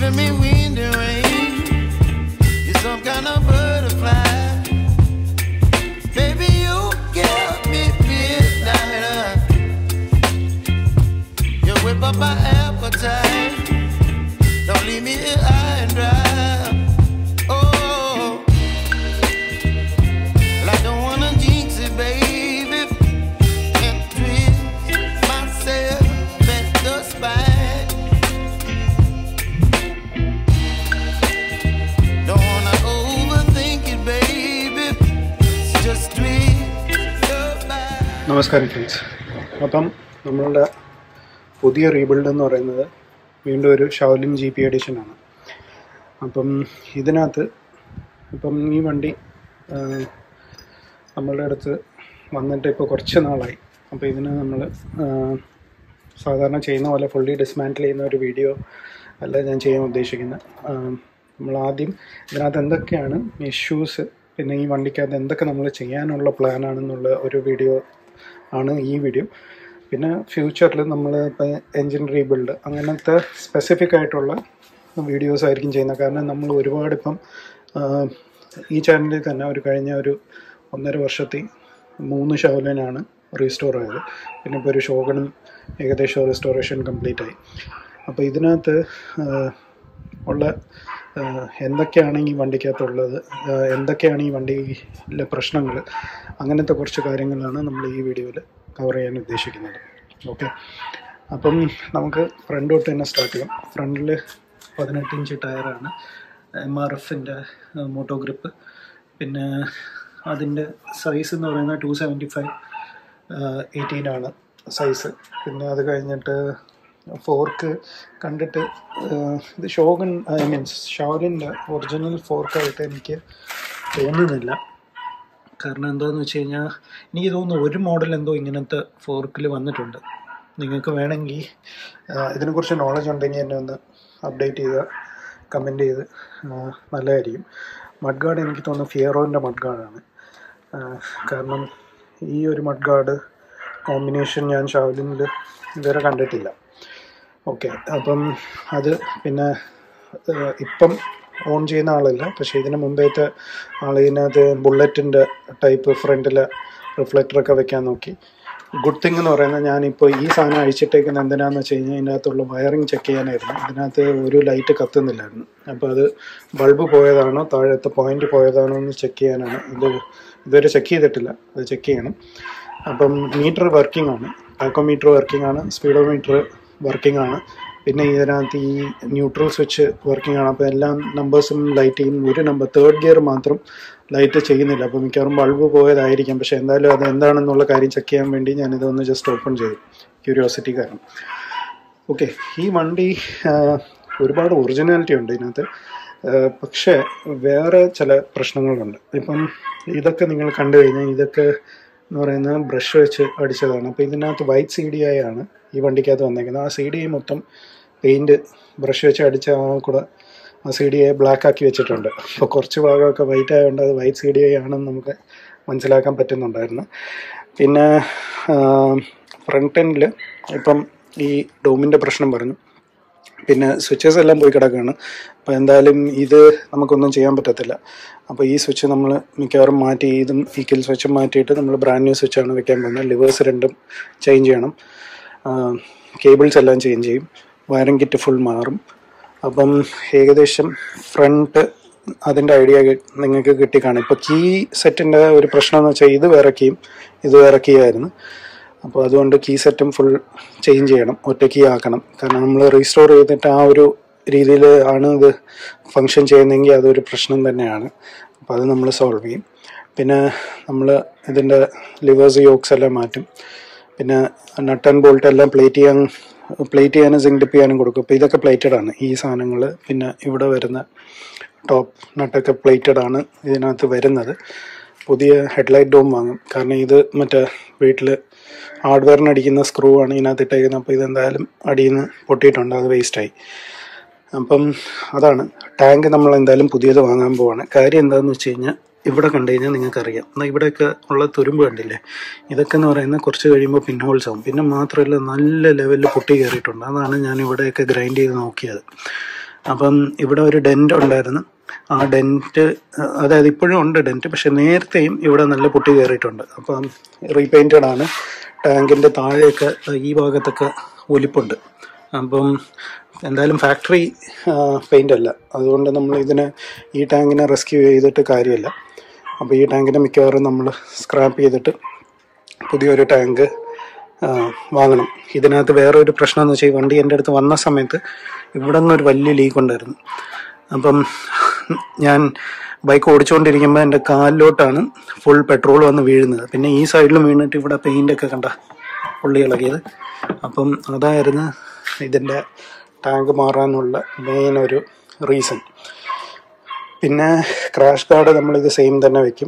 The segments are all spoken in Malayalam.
giving me wind and rain. You're some kind of butterfly. Baby, you give me midnight. You whip up my appetite. Don't leave me here high and dry. Oh, well, I don't wanna jinx it, baby. And twist myself at the spine. Don't wanna overthink it, baby. It's just twist your mind. നമസ്കാരം ഫ്രണ്ട്സ് അപ്പം നമ്മളുടെ പുതിയ റീബിൽഡ് എന്ന് പറയുന്നത് വീണ്ടും ഒരു ഷൗലിൻ ജി പി എഡിഷൻ ആണ് അപ്പം ഇതിനകത്ത് ഇപ്പം ഈ വണ്ടി ആ, നമ്മളുടെ അടുത്ത് വന്നിട്ട് ഇപ്പോൾ കുറച്ച് നാളായി അപ്പോൾ ഇതിന് നമ്മൾ സാധാരണ ചെയ്യുന്ന പോലെ ഫുള്ളി ഡിസ്മാൻറ്റിൽ ചെയ്യുന്ന ഒരു വീഡിയോ അല്ല ഞാൻ ചെയ്യാൻ ഉദ്ദേശിക്കുന്നത് നമ്മൾ ആദ്യം ഇതിനകത്ത് എന്തൊക്കെയാണ് ഇഷ്യൂസ് പിന്നെ ഈ വണ്ടിക്കകത്ത് എന്തൊക്കെ നമ്മൾ ചെയ്യാനുള്ള പ്ലാനാണെന്നുള്ള ഒരു വീഡിയോ ആണ് ഈ വീഡിയോ പിന്നെ ഫ്യൂച്ചറിൽ നമ്മൾ ഇപ്പോൾ എൻജിൻ റീബിൽഡ് അങ്ങനത്തെ സ്പെസിഫിക് ആയിട്ടുള്ള വീഡിയോസ് ആയിരിക്കും ചെയ്യുന്നത് കാരണം നമ്മൾ ഒരുപാട് ഇപ്പം ആ, ഈ ചാനലിൽ തന്നെ ഒരു കഴിഞ്ഞ ഒരു ഒന്നര വർഷത്തിൽ മൂന്ന് ഷവലിനാണ് റീസ്റ്റോർ ആയത് പിന്നെ ഇപ്പോൾ ഒരു ഷോഗണും ഏകദേശം റെസ്റ്റോറേഷൻ കംപ്ലീറ്റ് ആയി അപ്പോൾ ഇതിനകത്ത് ആ, ഉള്ള ആ, എന്തൊക്കെയാണ് ഈ വണ്ടിക്കകത്തുള്ളത് ആ, എന്തൊക്കെയാണ് ഈ വണ്ടിയിലെ പ്രശ്നങ്ങൾ അങ്ങനത്തെ കുറച്ച് കാര്യങ്ങളാണ് നമ്മൾ ഈ വീഡിയോയിൽ കവർ ചെയ്യാൻ ഉദ്ദേശിക്കുന്നത് ഓക്കെ അപ്പം നമുക്ക് ഫ്രണ്ട് തൊട്ട് തന്നെ സ്റ്റാർട്ട് ചെയ്യാം ഫ്രണ്ടിൽ പതിനെട്ട് ഇഞ്ച് ടയറാണ് എം ആർ എഫിൻ്റെ മോട്ടോ ഗ്രിപ്പ് പിന്നെ അതിൻ്റെ സൈസ് എന്ന് പറയുന്നത് ടു സെവൻറ്റി ഫൈവ് എയ്റ്റീൻ ആണ് സൈസ് പിന്നെ അത് കഴിഞ്ഞിട്ട് ഫോർക്ക് കണ്ടിട്ട് ആഹ്, ഇത് ഷോഗൻ ഐ മീൻസ് ഷോലിൻ്റെ ഒറിജിനൽ ഫോർക്കായിട്ട് എനിക്ക് തോന്നുന്നില്ല കാരണം എന്താണെന്ന് വെച്ച് കഴിഞ്ഞാൽ എനിക്ക് തോന്നുന്നു ഒരു മോഡൽ എന്തോ ഇങ്ങനത്തെ ഫോർക്കിൽ വന്നിട്ടുണ്ട് നിങ്ങൾക്ക് വേണമെങ്കിൽ ആഹ്, ഇതിനെക്കുറിച്ച് നോളജ് ഉണ്ടെങ്കിൽ എന്നെ ഒന്ന് അപ്ഡേറ്റ് ചെയ്ത് കമൻറ്റ് ചെയ്ത് ആഹ്, നല്ലതായിരിക്കും മഡ് ഗാർഡ് എനിക്ക് തോന്നുന്നു ഫിയറോൻ്റെ മഡ് ഗാർഡാണ് കാരണം ഈ ഒരു മഡ് ഗാർഡ് കോമ്പിനേഷൻ ഞാൻ ഷാവലിനിൽ ഇതുവരെ കണ്ടിട്ടില്ല ഓക്കെ അപ്പം അത് പിന്നെ ഏഹ്, ഇപ്പം ഓൺ ചെയ്യുന്ന ആളല്ല പക്ഷേ ഇതിന് മുമ്പേത്തെ ആൾ ഇതിനകത്ത് ബുള്ളറ്റിൻ്റെ ടൈപ്പ് ഫ്രണ്ടിൽ റിഫ്ലക്ടറൊക്കെ വെക്കാൻ നോക്കി ഗുഡ് തിങ് എന്ന് പറയുന്നത് ഞാനിപ്പോൾ ഈ സാധനം അഴിച്ചിട്ടേക്കുന്ന എന്തിനാന്ന് വെച്ച് കഴിഞ്ഞാൽ ഇതിനകത്തുള്ള വയറിങ് ചെക്ക് ചെയ്യാനായിരുന്നു ഇതിനകത്ത് ഒരു ലൈറ്റ് കത്തുന്നില്ലായിരുന്നു അപ്പോൾ അത് ബൾബ് പോയതാണോ താഴത്തെ പോയിന്റ് പോയതാണോ എന്ന് ചെക്ക് ചെയ്യാനാണ് ഇത് ഇതുവരെ ചെക്ക് ചെയ്തിട്ടില്ല അത് ചെക്ക് ചെയ്യണം അപ്പം മീറ്റർ വർക്കിംഗ് ആണ് ടാക്കോമീറ്റർ വർക്കിംഗ് ആണ് സ്പീഡോമീറ്റർ വർക്കിംഗ് ആണ് പിന്നെ ഇതിനകത്ത് ഈ ന്യൂട്രൽ സ്വിച്ച് വർക്കിംഗ് ആണ് അപ്പോൾ എല്ലാ നമ്പേഴ്സും ലൈറ്റ് ചെയ്യും ഒരു നമ്പർ തേർഡ് ഗിയർ മാത്രം ലൈറ്റ് ചെയ്യുന്നില്ല അപ്പോൾ മിക്കവാറും ബൾബ് പോയതായിരിക്കാം പക്ഷേ എന്തായാലും അത് എന്താണെന്നുള്ള കാര്യം ചെക്ക് ചെയ്യാൻ വേണ്ടി ഞാനിതൊന്ന് ജസ്റ്റ് ഓപ്പൺ ചെയ്തു ക്യൂരിയോസിറ്റി കാരണം ഓക്കെ ഈ വണ്ടി ആ, ഒരുപാട് ഒറിജിനാലിറ്റി ഉണ്ട് ഇതിനകത്ത് ആ, പക്ഷേ വേറെ ചില പ്രശ്നങ്ങളുണ്ട് ഇപ്പം ഇതൊക്കെ നിങ്ങൾ കണ്ടു കഴിഞ്ഞാൽ ഇതൊക്കെ എന്ന് പറയുന്നത് ബ്രഷ് വെച്ച് അടിച്ചതാണ് അപ്പോൾ ഇതിനകത്ത് വൈറ്റ് സി ഡി ഐ ആണ് ഈ വണ്ടിക്കകത്ത് വന്നേക്കുന്നത് ആ സി ഡി ഐ മൊത്തം പെയിൻറ് ബ്രഷ് വെച്ച് അടിച്ച ആ കൂടെ ആ സി ഡി ഐ ബ്ലാക്ക് ആക്കി വെച്ചിട്ടുണ്ട് അപ്പോൾ കുറച്ച് ഭാഗമൊക്കെ വൈറ്റ് ആയതുകൊണ്ട് അത് വൈറ്റ് സി ഡി ഐ ആണെന്ന് നമുക്ക് മനസ്സിലാക്കാൻ പറ്റുന്നുണ്ടായിരുന്നു പിന്നെ ഫ്രണ്ട് എൻഡിൽ ഇപ്പം ഈ ഡോമിൻ്റെ പ്രശ്നം പറഞ്ഞു പിന്നെ സ്വിച്ചസ് എല്ലാം പോയി കിടക്കുകയാണ് അപ്പോൾ എന്തായാലും ഇത് നമുക്കൊന്നും ചെയ്യാൻ പറ്റത്തില്ല അപ്പോൾ ഈ സ്വിച്ച് നമ്മൾ മിക്കവാറും മാറ്റി ഇതും ഈ കിൽ സ്വിച്ച് മാറ്റിയിട്ട് നമ്മൾ ബ്രാൻഡ് ന്യൂ സ്വിച്ചാണ് വെക്കാൻ പോകുന്നത് ലിവേഴ്സ് രണ്ടും ചേഞ്ച് ചെയ്യണം കേബിൾസ് എല്ലാം ചേഞ്ച് ചെയ്യും വയറിംഗ് കിറ്റ് ഫുൾ മാറും അപ്പം ഏകദേശം ഫ്രണ്ട് അതിൻ്റെ ഐഡിയ നിങ്ങൾക്ക് കിട്ടിക്കാണും ഇപ്പോൾ കീ സെറ്റിൻ്റെ ഒരു പ്രശ്നം എന്ന് വെച്ചാൽ ഇത് വേറെ കീയും ഇത് വേറെ കീ ആയിരുന്നു അപ്പോൾ അതുകൊണ്ട് കീ സെറ്റും ഫുൾ ചേഞ്ച് ചെയ്യണം ഒറ്റ കീ ആക്കണം കാരണം നമ്മൾ റീസ്റ്റോർ ചെയ്തിട്ട് ആ ഒരു രീതിയിൽ ആണ് ഇത് ഫങ്ഷൻ ചെയ്യുന്നതെങ്കിൽ അതൊരു പ്രശ്നം തന്നെയാണ് അപ്പോൾ അത് നമ്മൾ സോൾവ് ചെയ്യും പിന്നെ നമ്മൾ ഇതിൻ്റെ ലിവേഴ്സ് യോക്സ് എല്ലാം മാറ്റും പിന്നെ നട്ട് ആൻഡ് ബോൾട്ട് എല്ലാം പ്ലേറ്റ് ചെയ്യാൻ പ്ലേറ്റ് ചെയ്യാനും സിങ്ക് ഡിപ്പ് ചെയ്യാനും കൊടുക്കും അപ്പോൾ ഇതൊക്കെ പ്ലേറ്റഡ് ആണ് ഈ സാധനങ്ങൾ പിന്നെ ഇവിടെ വരുന്ന ടോപ്പ് നട്ടൊക്കെ പ്ലേറ്റഡ് ആണ് ഇതിനകത്ത് വരുന്നത് പുതിയ ഹെഡ്ലൈറ്റ് ഡോം വാങ്ങും കാരണം ഇത് മറ്റേ വീട്ടിൽ ഹാർഡ്വെയറിന് അടിക്കുന്ന സ്ക്രൂ ആണ് ഇതിനകത്ത് ഇട്ടേക്കുന്നത് അപ്പോൾ ഇതെന്തായാലും അടിയിൽ നിന്ന് പൊട്ടിയിട്ടുണ്ട് അത് വേസ്റ്റായി അപ്പം അതാണ് ടാങ്ക് നമ്മൾ എന്തായാലും പുതിയത് വാങ്ങാൻ പോവാണ് കാര്യം എന്താണെന്ന് വെച്ച് കഴിഞ്ഞാൽ ഇവിടെ കണ്ടു കഴിഞ്ഞാൽ നിങ്ങൾക്കറിയാം എന്നാൽ ഇവിടെയൊക്കെ ഉള്ള തുരുമ്പ് കണ്ടില്ലേ ഇതൊക്കെ എന്ന് പറയുന്നത് കുറച്ച് കഴിയുമ്പോൾ പിൻ ഹോൾസ് ആവും പിന്നെ മാത്രമല്ല നല്ല ലെവലിൽ പൊട്ടി കയറിയിട്ടുണ്ട് അതാണ് ഞാൻ ഇവിടെയൊക്കെ ഗ്രൈൻഡ് ചെയ്ത് നോക്കിയത് അപ്പം ഇവിടെ ഒരു ഡെൻറ്റ് ഉണ്ടായിരുന്നു ആ ഡെൻറ്റ് അതായത് ഇപ്പോഴും ഉണ്ട് ഡെൻറ്റ് പക്ഷെ നേരത്തെയും ഇവിടെ നല്ല പൊട്ടി കയറിയിട്ടുണ്ട് അപ്പം റീപെയിൻറ്റഡ് ആണ് ടാങ്കിൻ്റെ താഴെയൊക്കെ ഈ ഭാഗത്തൊക്കെ ഒലിപ്പുണ്ട് അപ്പം എന്തായാലും ഫാക്ടറി പെയിൻ്റ് അല്ല അതുകൊണ്ട് നമ്മൾ ഇതിനെ ഈ ടാങ്കിനെ റെസ്ക്യൂ ചെയ്തിട്ട് കാര്യമില്ല അപ്പോൾ ഈ ടാങ്കിനെ മിക്കവാറും നമ്മൾ സ്ക്രാപ്പ് ചെയ്തിട്ട് പുതിയൊരു ടാങ്ക് ആ, വാങ്ങണം ഇതിനകത്ത് വേറെ ഒരു പ്രശ്നം എന്ന് വെച്ചാൽ ഈ വണ്ടി എൻ്റെ അടുത്ത് വന്ന സമയത്ത് ഇവിടെ നിന്നൊരു വലിയ ലീക്ക് ഉണ്ടായിരുന്നു അപ്പം ഞാൻ ബൈക്ക് ഓടിച്ചുകൊണ്ടിരിക്കുമ്പോൾ എൻ്റെ കാലിലോട്ടാണ് ഫുൾ പെട്രോൾ വന്ന് വീഴുന്നത് പിന്നെ ഈ സൈഡിലും വീണിട്ട് ഇവിടെ പെയിൻ്റൊക്കെ കണ്ട പുള്ളി ഇളകിയത് അപ്പം അതായിരുന്നു ഇതിൻ്റെ ടാങ്ക് മാറാനുള്ള മെയിൻ ഒരു റീസൺ പിന്നെ ക്രാഷ് കാർഡ് നമ്മളിത് സെയിം തന്നെ വെക്കും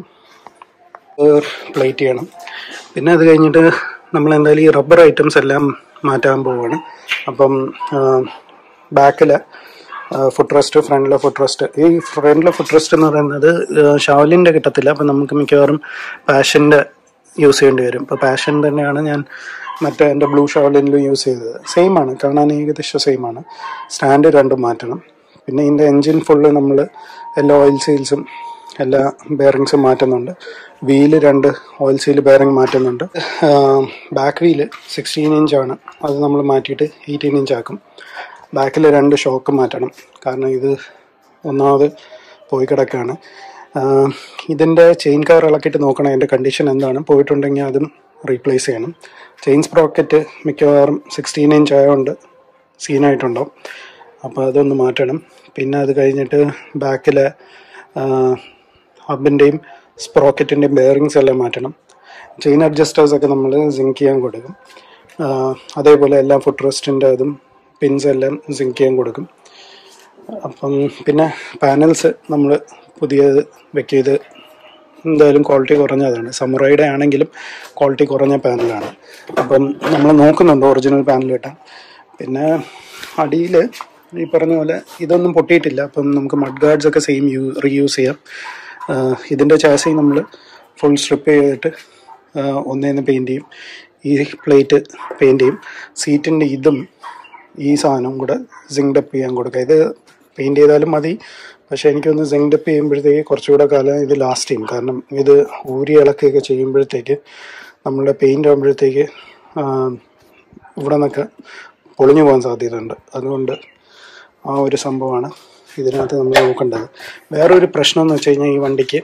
പ്ലേറ്റ് ചെയ്യണം പിന്നെ അത് കഴിഞ്ഞിട്ട് നമ്മൾ എന്തായാലും ഈ റബ്ബർ ഐറ്റംസ് എല്ലാം മാറ്റാൻ പോവുകയാണ് അപ്പം ബാക്കിലെ ഫുഡ് റെസ്റ്റ് ഫ്രണ്ടിലെ ഫുഡ് റെസ്റ്റ് ഈ ഫ്രണ്ടിലെ ഫുഡ് റെസ്റ്റ് എന്ന് പറയുന്നത് ഷാവലിൻ്റെ കിട്ടത്തില്ല അപ്പം നമുക്ക് മിക്കവാറും പാഷൻ്റെ യൂസ് ചെയ്യേണ്ടി വരും ഇപ്പോൾ പാഷൻ തന്നെയാണ് ഞാൻ മറ്റേ എൻ്റെ ബ്ലൂ ഷാവലിനിലും യൂസ് ചെയ്തത് സെയിം ആണ് കാണാൻ ഏകദേശം സെയിം ആണ് സ്റ്റാൻഡ് രണ്ടും മാറ്റണം പിന്നെ ഇതിൻ്റെ എൻജിൻ ഫുള്ള് നമ്മൾ എല്ലാ ഓയിൽ സീൽസും എല്ലാ ബെയറിങ്സും മാറ്റുന്നുണ്ട് വീല് രണ്ട് ഓയിൽ സീൽ ബെയറിങ് മാറ്റുന്നുണ്ട് ബാക്ക് വീല് സിക്സ്റ്റീൻ ഇഞ്ചാണ് അത് നമ്മൾ മാറ്റിയിട്ട് എയ്റ്റീൻ ഇഞ്ച് ആക്കും ബാക്കിൽ രണ്ട് ഷോക്ക് മാറ്റണം കാരണം ഇത് ഒന്നാമത് പോയി കിടക്കുകയാണ് ഇതിൻ്റെ ചെയിൻ കവർ ഇളക്കിയിട്ട് നോക്കണം അതിൻ്റെ കണ്ടീഷൻ എന്താണ് പോയിട്ടുണ്ടെങ്കിൽ അതും റീപ്ലേസ് ചെയ്യണം ചെയിൻ സ്പ്രോക്കറ്റ് മിക്കവാറും സിക്സ്റ്റീൻ ഇഞ്ച് ആയതുകൊണ്ട് സീനായിട്ടുണ്ടാവും അപ്പോൾ അതൊന്ന് മാറ്റണം പിന്നെ അത് കഴിഞ്ഞിട്ട് ബാക്കിലെ ഹബിൻ്റെയും സ്പ്രോക്കറ്റിൻ്റെയും ബെയറിങ്സ് എല്ലാം മാറ്റണം ചെയിൻ അഡ്ജസ്റ്റേഴ്സ് ഒക്കെ നമ്മൾ സിങ്ക് ചെയ്യാൻ കൊടുക്കും ആ, അതേപോലെ എല്ലാം ഫുഡ് റെസ്റ്റിൻ്റെ അതും പിൻസ് എല്ലാം സിങ്ക് ചെയ്യാൻ കൊടുക്കും അപ്പം പിന്നെ പാനൽസ് നമ്മൾ പുതിയത് വെക്കിയത് എന്തായാലും ക്വാളിറ്റി കുറഞ്ഞതാണ് സമുറൈയുടെ ആണെങ്കിലും ക്വാളിറ്റി കുറഞ്ഞ പാനലാണ് അപ്പം നമ്മൾ നോക്കുന്നുണ്ട് ഒറിജിനൽ പാനൽ കിട്ടാൻ പിന്നെ അടിയിൽ ഈ പറഞ്ഞ പോലെ ഇതൊന്നും പൊട്ടിയിട്ടില്ല അപ്പം നമുക്ക് മഡ് ഗാർഡ്സ് ഒക്കെ സെയിം യൂ റീയൂസ് ചെയ്യാം ആഹ് ഇതിൻ്റെ ചാസി നമ്മൾ ഫുൾ സ്ട്രിപ്പ് ചെയ്തിട്ട് ആഹ് ഒന്നേന്ന് പെയിൻറ് ചെയ്യും ഈ പ്ലേറ്റ് പെയിൻറ് ചെയ്യും സീറ്റിൻ്റെ ഇതും ഈ സാധനവും കൂടെ സിങ്ഡപ്പ് ചെയ്യാൻ കൊടുക്കുക ഇത് പെയിൻറ് ചെയ്താലും മതി പക്ഷേ എനിക്കൊന്ന് സിങ്ഡപ്പ് ചെയ്യുമ്പോഴത്തേക്ക് കുറച്ചുകൂടെ കാലം ഇത് ലാസ്റ്റ് ചെയ്യും കാരണം ഇത് ഊരി ഇളക്കുകയൊക്കെ ചെയ്യുമ്പോഴത്തേക്ക് നമ്മളുടെ പെയിൻ്റ് ആകുമ്പോഴത്തേക്ക് ഇവിടെ നിന്നൊക്കെ പൊളിഞ്ഞു പോകാൻ സാധ്യതയുണ്ട് അതുകൊണ്ട് ആ ഒരു സംഭവമാണ് ഇതിനകത്ത് നമ്മൾ നോക്കേണ്ടത് വേറൊരു പ്രശ്നം എന്ന് വെച്ച് കഴിഞ്ഞാൽ ഈ വണ്ടിക്ക്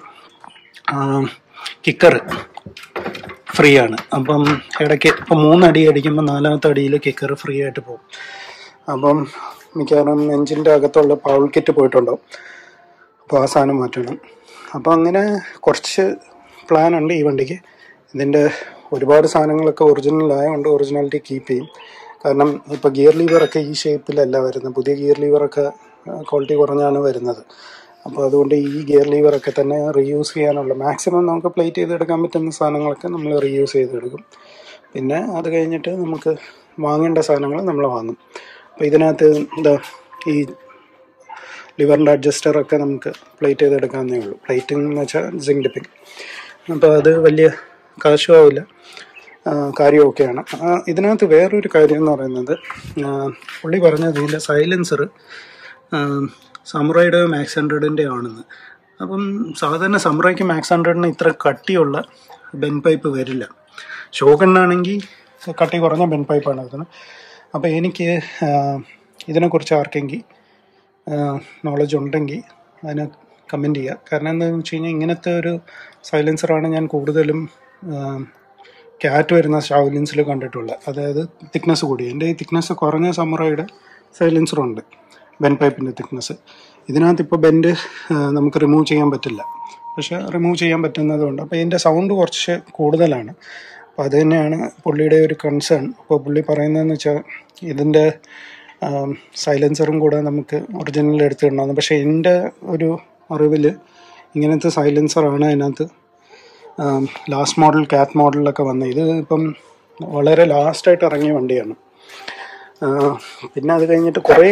കിക്കർ ഫ്രീ ആണ് അപ്പം ഇടയ്ക്ക് ഇപ്പം മൂന്നടി അടിക്കുമ്പോൾ നാലാമത്തെ അടിയിൽ കിക്കർ ഫ്രീ ആയിട്ട് പോകും അപ്പം മിക്കവാറും എഞ്ചിൻ്റെ അകത്തുള്ള പവർ കിറ്റ് പോയിട്ടുണ്ടാവും അപ്പോൾ ആ സാധനം മാറ്റണം അപ്പോൾ അങ്ങനെ കുറച്ച് പ്ലാൻ ഉണ്ട് ഈ വണ്ടിക്ക് ഇതിൻ്റെ ഒരുപാട് സാധനങ്ങളൊക്കെ ഒറിജിനൽ ആയതുകൊണ്ട് ഒറിജിനാലിറ്റി കീപ്പ് ചെയ്യും കാരണം ഇപ്പോൾ ഗിയർ ലീവറൊക്കെ ഈ ഷേപ്പിലല്ല വരുന്നത് പുതിയ ഗിയർ ലീവറൊക്കെ ക്വാളിറ്റി കുറഞ്ഞാണ് വരുന്നത് അപ്പോൾ അതുകൊണ്ട് ഈ ഗിയർ ലീവറൊക്കെ തന്നെ റീയൂസ് ചെയ്യാനുള്ള മാക്സിമം നമുക്ക് പ്ലേറ്റ് ചെയ്തെടുക്കാൻ പറ്റുന്ന സാധനങ്ങളൊക്കെ നമ്മൾ റീയൂസ് ചെയ്തെടുക്കും പിന്നെ അത് കഴിഞ്ഞിട്ട് നമുക്ക് വാങ്ങേണ്ട സാധനങ്ങൾ നമ്മൾ വാങ്ങും അപ്പോൾ ഇതിനകത്ത് എന്താ ഈ ലിവറിൻ്റെ അഡ്ജസ്റ്ററൊക്കെ നമുക്ക് പ്ലേറ്റ് ചെയ്തെടുക്കാവുന്നേ ഉള്ളൂ പ്ലേറ്റിംഗ് എന്ന് വെച്ചാൽ സിങ് ഡിപ്പിംഗ് അപ്പോൾ അത് വലിയ കാശും ആവില്ല ആ, കാര്യമൊക്കെയാണ് ആ, ഇതിനകത്ത് വേറൊരു കാര്യം എന്ന് പറയുന്നത് ആ, പുള്ളി പറഞ്ഞത് ഇതിൻ്റെ സൈലൻസർ സമുറൈയുടെ മാക്സ് ഹൺഡ്രഡിൻ്റെ ആണെന്ന് അപ്പം സാധാരണ സമുറൈക്ക് മാക്സ് ഹൺഡ്രഡിന് ഇത്ര കട്ടിയുള്ള ബെൻ പൈപ്പ് വരില്ല ഷോഗണ്ണാണെങ്കിൽ കട്ടി കുറഞ്ഞ ബെൻ പൈപ്പാണ് വരുന്നത് അപ്പോൾ എനിക്ക് ആ, ഇതിനെക്കുറിച്ച് ആർക്കെങ്കിൽ നോളജ് ഉണ്ടെങ്കിൽ അതിനെ കമൻറ്റ് ചെയ്യുക കാരണം എന്താണെന്ന് വെച്ച് കഴിഞ്ഞാൽ ഇങ്ങനത്തെ ഒരു സൈലൻസറാണ് ഞാൻ കൂടുതലും ക്യാറ്റ് വരുന്ന ഷാവലിൻസിൽ കണ്ടിട്ടുള്ളത് അതായത് തിക്നെസ് കൂടി എൻ്റെ ഈ തിക്നെസ് കുറഞ്ഞ സമുറയുടെ സൈലൻസറുണ്ട് ബെൻ പൈപ്പിൻ്റെ തിക്നെസ് ഇതിനകത്ത് ഇപ്പോൾ ബെൻഡ് നമുക്ക് റിമൂവ് ചെയ്യാൻ പറ്റില്ല പക്ഷെ റിമൂവ് ചെയ്യാൻ പറ്റുന്നതുകൊണ്ട് അപ്പോൾ ഇതിൻ്റെ സൗണ്ട് കുറച്ച് കൂടുതലാണ് അപ്പോൾ അത് തന്നെയാണ് പുള്ളിയുടെ ഒരു കൺസേൺ അപ്പോൾ പുള്ളി പറയുന്നതെന്ന് വെച്ചാൽ ഇതിൻ്റെ സൈലൻസറും കൂടെ നമുക്ക് ഒറിജിനൽ എടുത്തിടണമെന്ന് പക്ഷേ എൻ്റെ ഒരു അറിവിൽ ഇങ്ങനത്തെ സൈലൻസറാണ് അതിനകത്ത് ലാസ്റ്റ് മോഡൽ കാറ്റ് മോഡലിലൊക്കെ വന്നത് ഇത് ഇപ്പം വളരെ ലാസ്റ്റായിട്ട് ഇറങ്ങിയ വണ്ടിയാണ് ആ, പിന്നെ അത് കഴിഞ്ഞിട്ട് കുറേ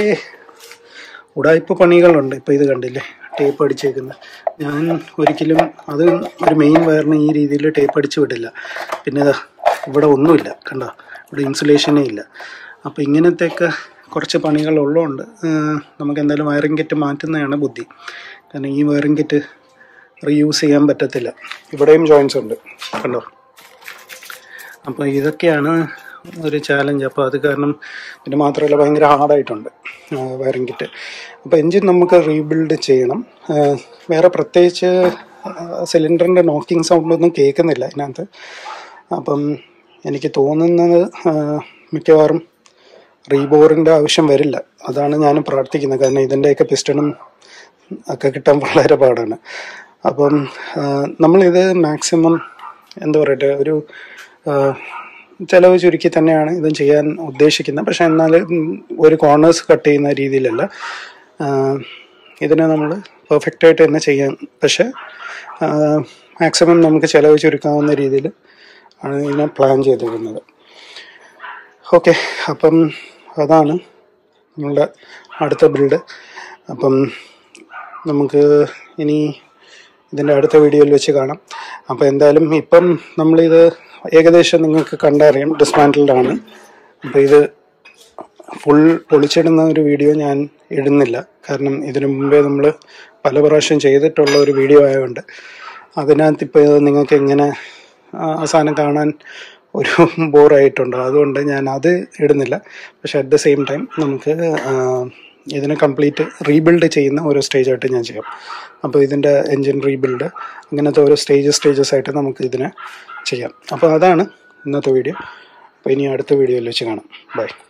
ഉടായ്പ പണികളുണ്ട് ഇപ്പോൾ ഇത് കണ്ടില്ലേ ടേപ്പ് അടിച്ചേക്കുന്നത് ഞാൻ ഒരിക്കലും അത് ഒരു മെയിൻ വയറിന് ഈ രീതിയിൽ ടേപ്പ് അടിച്ച് വിടില്ല പിന്നെ ഇതാ ഇവിടെ ഒന്നുമില്ല കണ്ടോ ഇവിടെ ഇൻസുലേഷനേ ഇല്ല അപ്പോൾ ഇങ്ങനത്തെയൊക്കെ കുറച്ച് പണികളുള്ളതുകൊണ്ട് നമുക്ക് എന്തായാലും വയറിംഗ് കിറ്റ് മാറ്റുന്നതാണ് ബുദ്ധി കാരണം ഈ വയറിംഗ് കിറ്റ് റീയൂസ് ചെയ്യാൻ പറ്റത്തില്ല ഇവിടെയും ജോയിൻസ് ഉണ്ട് കണ്ടോ അപ്പോൾ ഇതൊക്കെയാണ് ഒരു ചാലഞ്ച് അപ്പോൾ അത് കാരണം പിന്നെ മാത്രമല്ല ഭയങ്കര ഹാർഡായിട്ടുണ്ട് വയറിംഗ് കിറ്റ് അപ്പോൾ എൻജിൻ നമുക്ക് റീബിൽഡ് ചെയ്യണം ആ, വേറെ പ്രത്യേകിച്ച് സിലിണ്ടറിൻ്റെ നോക്കിംഗ് സൗണ്ടൊന്നും കേൾക്കുന്നില്ല ഇതിനകത്ത് അപ്പം എനിക്ക് തോന്നുന്നത് ആ, മിക്കവാറും റീബോറിൻ്റെ ആവശ്യം വരില്ല അതാണ് ഞാൻ പ്രാർത്ഥിക്കുന്നത് കാരണം ഇതിൻ്റെയൊക്കെ പിസ്റ്റണും ഒക്കെ കിട്ടാൻ വളരെ പാടാണ് അപ്പം ആ, നമ്മളിത് മാക്സിമം എന്താ പറയട്ടെ ഒരു ആ, ചിലവ് ചുരുക്കി തന്നെയാണ് ഇതും ചെയ്യാൻ ഉദ്ദേശിക്കുന്നത് പക്ഷെ എന്നാൽ ഒരു കോർണേഴ്സ് കട്ട് ചെയ്യുന്ന രീതിയിലല്ല ആ, ഇതിനെ നമ്മൾ പെർഫെക്റ്റ് ആയിട്ട് തന്നെ ചെയ്യാൻ പക്ഷെ മാക്സിമം നമുക്ക് ചിലവ് ചുരുക്കാവുന്ന രീതിയിൽ ആണ് ഇതിനെ പ്ലാൻ ചെയ്തിരുന്നത് ഓക്കെ അപ്പം അതാണ് നമ്മളുടെ അടുത്ത ബിൽഡ് അപ്പം നമുക്ക് ഇനി ഇതിൻ്റെ അടുത്ത വീഡിയോയിൽ വെച്ച് കാണാം അപ്പോൾ എന്തായാലും ഇപ്പം നമ്മളിത് ഏകദേശം നിങ്ങൾക്ക് കണ്ടറിയാം ഡിസ്മാൻറ്റിൽഡ് ആണ് അപ്പോൾ ഇത് ഫുൾ പൊളിച്ചിടുന്ന ഒരു വീഡിയോ ഞാൻ ഇടുന്നില്ല കാരണം ഇതിനു മുമ്പേ നമ്മൾ പല പ്രാവശ്യം ചെയ്തിട്ടുള്ള ഒരു വീഡിയോ ആയതുകൊണ്ട് അതിനകത്ത് ഇപ്പോൾ നിങ്ങൾക്ക് എങ്ങനെ ആ, അവസാനം കാണാൻ ഒരു ബോറായിട്ടുണ്ട് അതുകൊണ്ട് ഞാൻ അത് ഇടുന്നില്ല പക്ഷെ അറ്റ് ദ സെയിം ടൈം നമുക്ക് ആ, ഇതിനെ കംപ്ലീറ്റ് റീബിൽഡ് ചെയ്യുന്ന ഓരോ സ്റ്റേജായിട്ട് ഞാൻ ചെയ്യാം അപ്പോൾ ഇതിൻ്റെ എൻജിൻ റീബിൽഡ് അങ്ങനത്തെ ഓരോ സ്റ്റേജസ് സ്റ്റേജസ് ആയിട്ട് നമുക്ക് ഇതിനെ ചെയ്യാം അപ്പോൾ അതാണ് ഇന്നത്തെ വീഡിയോ അപ്പോൾ ഇനി അടുത്ത വീഡിയോയിൽ വെച്ച് കാണാം ബൈ